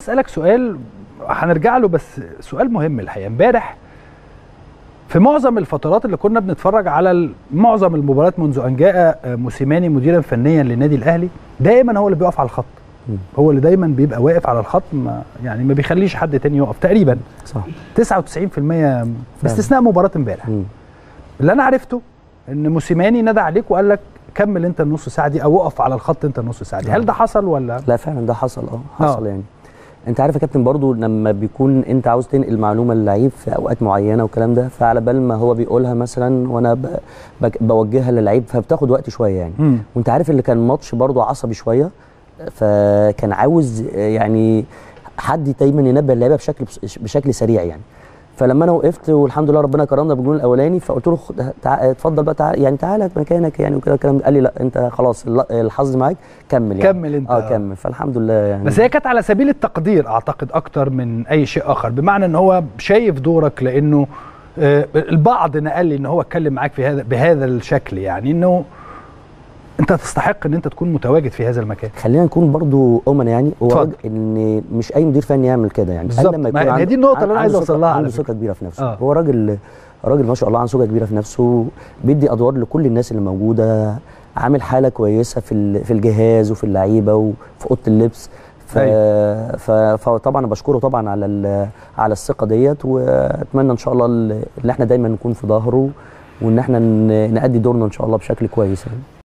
اسالك سؤال هنرجع له بس سؤال مهم الحقيقه امبارح في معظم الفترات اللي كنا بنتفرج على ال- معظم المباريات منذ ان جاء موسيماني مديرا فنيا للنادي الاهلي دائما هو اللي بيقف على الخط مم. هو اللي دايما بيبقى واقف على الخط ما يعني ما بيخليش حد تاني يقف تقريبا صح 99% باستثناء مباراه امبارح مم. اللي انا عرفته ان موسيماني نادى عليك وقال لك كمل انت النص ساعه دي او اقف على الخط انت النص ساعه دي هل ده حصل ولا لا فعلا ده حصل اه حصل آه. يعني انت عارف يا كابتن برضو لما بيكون انت عاوز تنقل معلومه للعيب في اوقات معينه والكلام ده فعلى بال ما هو بيقولها مثلا وانا ب... بك- بوجهها للعيب فبتاخد وقت شويه يعني مم. وانت عارف اللي كان ماتش برضو عصبي شويه فكان عاوز آه، يعني حد دايما ينبه اللعيبه بشكل بشكل سريع يعني فلما انا وقفت والحمد لله ربنا كرمنا بالجون الاولاني فقلت له خد- تع- اتفضل بقى تعال يعني تعالى مكانك يعني وكده الكلام ده قال لي لا انت خلاص الل- الحظ معاك كمل يعني كمل انت اه كمل فالحمد لله يعني بس هي كانت على سبيل التقدير اعتقد اكتر من اي شيء اخر بمعنى ان هو شايف دورك لانه آه، البعض نقل لي ان هو اتكلم معاك في هذا بهذا الشكل يعني انه انت تستحق ان انت تكون متواجد في هذا المكان خلينا نكون برضو امنا يعني هو اتفضل. راجل ان مش اي مدير فني يعمل كده يعني بالظبط. لما ما يكون هي عنده- دي النقطة اللي أنا عايز عنده أوصل لها ثقة- على عنده فكرة. ثقه كبيره في نفسه آه. هو راجل راجل ما شاء الله عنده ثقه كبيره في نفسه بيدي ادوار لكل الناس اللي موجوده عامل حاله كويسه في ال- في الجهاز وفي اللعيبه وفي اوضه اللبس ف... ف... فطبعا أنا بشكره طبعا على ال... على الثقه ديت واتمنى ان شاء الله ال- ان احنا دايما نكون في ظهره وان احنا ن- نأدي دورنا ان شاء الله بشكل كويس يعني